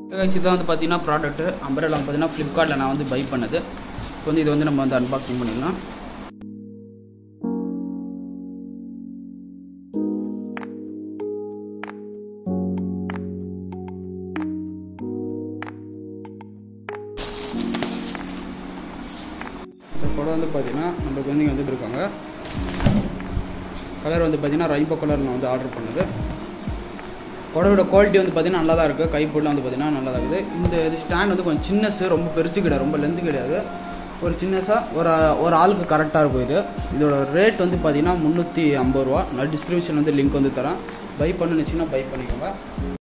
guys, இதான் வந்து பார்த்தீங்கன்னா ப்ராடக்ட்டு அம்பரேலா பார்த்தீங்கன்னா ஃப்ளிப்கார்ட்டில் நான் வந்து பை பண்ணது இப்போ வந்து இது வந்து நம்ம வந்து அன்பாக்சிங் பண்ணிடலாம் இந்த படம் வந்து பார்த்தீங்கன்னா நம்மளுக்கு வந்து இங்கே வந்துட்டு இருக்காங்க கலர் வந்து பார்த்தீங்கன்னா ரைபோ கலர் நான் வந்து ஆர்டர் பண்ணது புடவோட குவாலிட்டி வந்து பார்த்தீங்கன்னா நல்லா தான் இருக்குது கைப்பொருள் வந்து பார்த்தீங்கன்னா நல்லா தான் இருக்குது இந்த இது ஸ்டாண்ட் வந்து கொஞ்சம் சின்னஸு ரொம்ப பெருசு கிடையாது ரொம்ப லென்த்து கிடையாது ஒரு சின்னஸாக ஒரு ஒரு ஆளுக்கு கரெக்டாக இருக்கும் இது இதோட ரேட் வந்து பார்த்தீங்கன்னா முந்நூற்றி ஐம்பது ரூபா நான் டிஸ்கிரிப்ஷன் வந்து லிங்க் வந்து தரேன் பை பண்ணுச்சுன்னா பை பண்ணிக்கோங்க